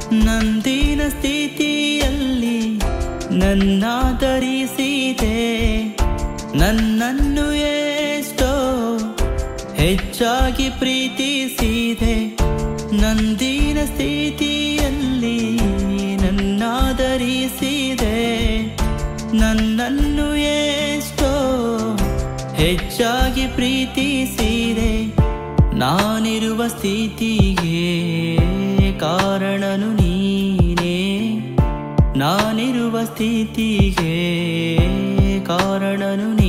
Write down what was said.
ನಂದಿನ ಸ್ಥಿತಿಯಲ್ಲಿ ನನ್ನಾದರಿಸಿದೆ ನನ್ನನ್ನು ಎಷ್ಟೋ ಹೆಚ್ಚಾಗಿ ಪ್ರೀತಿಸಿದೆ ನಂದಿನ ಸ್ಥಿತಿಯಲ್ಲಿ ನನ್ನಾದರಿಸಿದೆ ನನ್ನನ್ನು ಎಷ್ಟೋ ಹೆಚ್ಚಾಗಿ ಪ್ರೀತಿಸಿದೆ ನಾನಿರುವ ಸ್ಥಿತಿಗೆ ಕಾರಣನು ನೀನೇ ನಾನಿರುವ ಸ್ಥಿತಿಗೆ ಕಾರಣನು